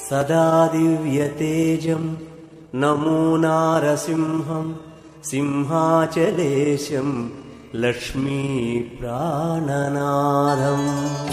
सदा दिव्यतेजं नमो नारसिंहं सिंहाचलेशं लक्ष्मीप्राणनाथम्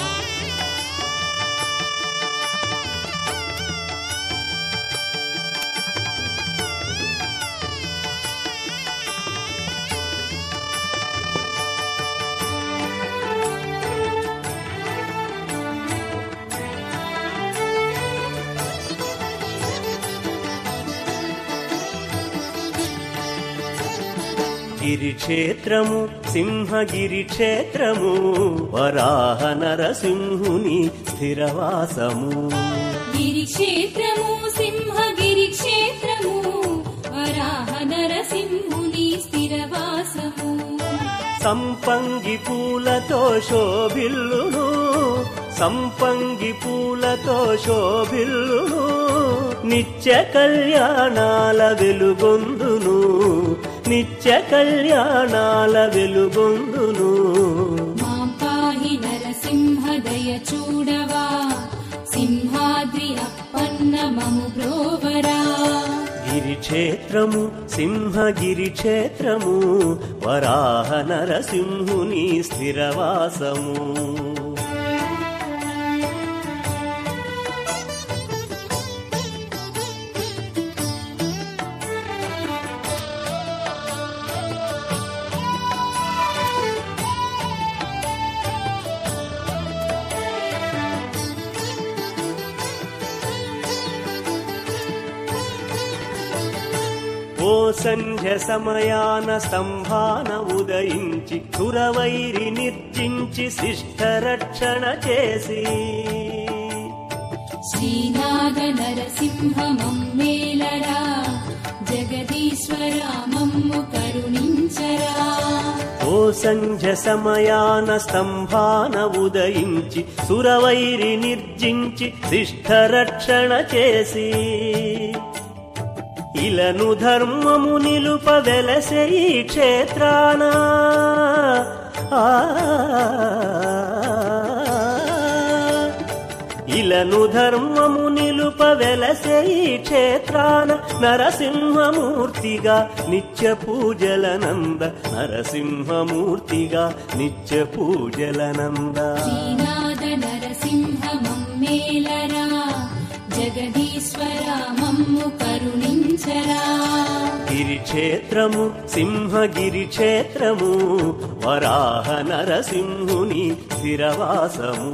గిరిక్షేత్రము సింహగిరి క్షేత్రము వరాహ నరసింహుని స్థిరవాసము గిరిక్షేత్రము సింహగిరి క్షేత్రము వరాహ నరసింహుని స్థిరవాసము సంపంగి పూలతో శోభిల్లును సంపంగి పూలతో శోభిల్లును నిత్య కళ్యాణాల వెలుగొందును నిత్య కళ్యాణాల వెలుగొందును మాం పాహి నరసింహ దయ చూడవా సింహాద్రి అప్పన్న మము బ్రోవరా గిరిక్షేత్రము సింహగిరి క్షేత్రము వరాహ నరసింహుని స్థిరవాసము ఓ సంధ్య సమయాన స్తంభాన ఉదయించి సురవైరి నిర్జించి శిష్ట రక్షణ చేసి శ్రీనాథ నరసింహ మమ్మేలరా జగదీశ్వర మమ్ము కరుణించరా ఓ సంధ్య సమయాన స్తంభాన ఉదయించి సురవైరి నిర్జించి శిష్ట రక్షణ చేసి ఇలను ధర్మము నిలుప వెలసే ఈ క్షేత్రాన ఆ ఇలను ధర్మము నిలుప వెలసే ఈ క్షేత్రాన నరసింహమూర్తిగా నిత్య పూజలనంద నరసింహమూర్తిగా నిత్య పూజలనంద శ్రీనాథ నరసింహ మమ్మేలరా జగదీశ్వర మమ్ము కరుణించరా గిరిక్షేత్రము సింహగిరి క్షేత్రము వరాహ నరసింహుని స్థిరవాసము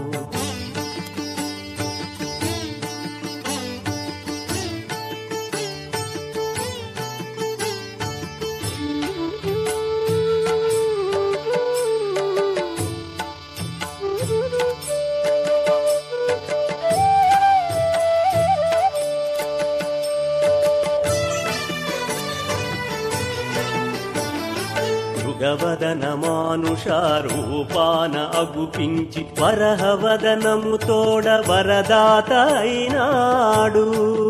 మృగవదన మానుషారూపాన అగుపించి వరహవదనము తోడ వరదాత అయినాడు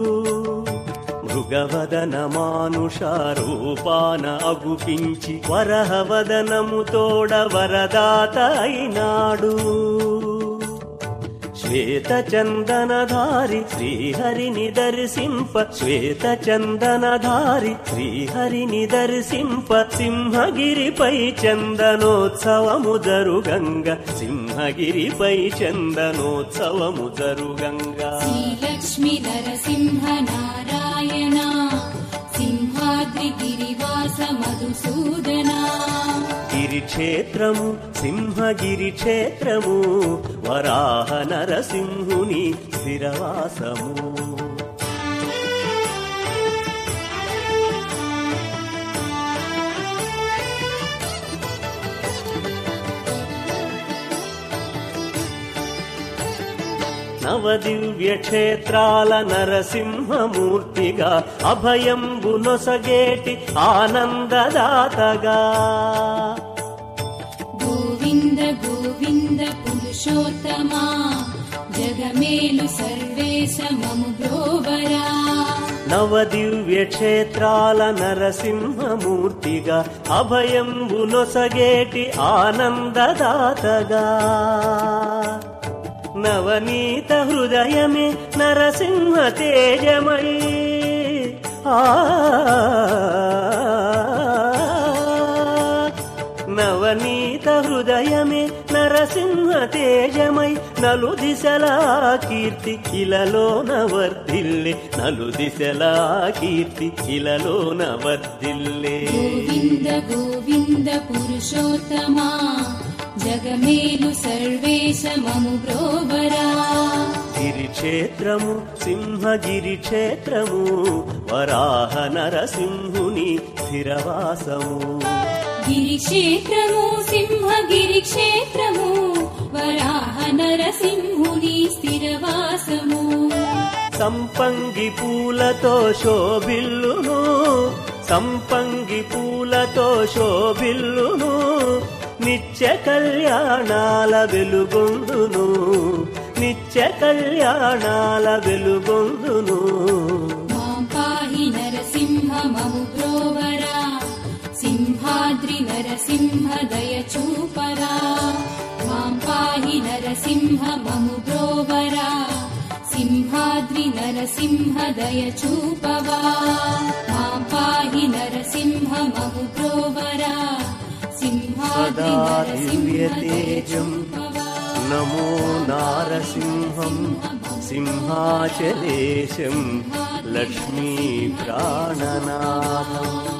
మృగవదన మానుషారూపాన అగుపించి వరహవదనము తోడ వరదాత అయినాడు శ్వేత చందనధారి శ్రీహరిని దర్శింప శ్వేత చందనధారి శ్రీహరిని దర్శింప సింహగిరిపై చందనోత్సవము జరుగంగ సింహగిరిపై చందనోత్సవము జరుగంగ శ్రీలక్ష్మి నరసింహ నారాయణ సింహాద్రి గిరివాస మధుసూదనా గిరిక్షేత్రము సింహగిరి క్షేత్రము వరాహ నరసింహుని స్థిరవాసము నవదివ్య క్షేత్రాల నరసింహమూర్తిగా అభయంబు నొసగేటి ఆనందదాతగా గోవింద గోవింద పురుషోత్తమా జగమేలు సర్వేశ మము బ్రోవరా నవదివ్య క్షేత్రాల నరసింహమూర్తిగా అభయంబు నొసగేటి ఆనందదాతగా నవనీత హృదయమే నరసింహ తేజమై ఆ నవనీత హృదయమే నరసింహ తేజమై నలు దిశలా కీర్తి ఇలలోన వర్ధిల్లే నలు దిశలా కీర్తి ఇలలోన వర్ధిల్లే గోవింద గోవింద పురుషోత్తమా జగమేలు సర్వేశ మము బ్రోవరా గిరిక్షేత్రము సింహగిరి క్షేత్రము వరాహ నరసింహుని స్థిరవాసము గిరిక్షేత్రము సింహగిరి క్షేత్రము వరాహ నరసింహుని స్థిరవాసము సంపంగి పూలతో శోభిల్లును సంపంగి పూలతో శోభిల్లును నిత్య కళ్యాణాల వెలుగొందును నిత్య కళ్యాణాల వెలుగొందును మాం పాహి నరసింహ మము బ్రోవరా సింహాద్రి నరసింహ దయ చూపరా మాం పాహి నరసింహ మము బ్రోవరా సింహాద్రి నరసింహ దయ చూపవా మాం పాహి నరసింహ మము బ్రోవరా సింహాద్రి సదా నరసింహ దయ దివ్యతేజం చూపవా నమో నారసింహం సింహాచలేశం లక్ష్మీ ప్రాణనాథం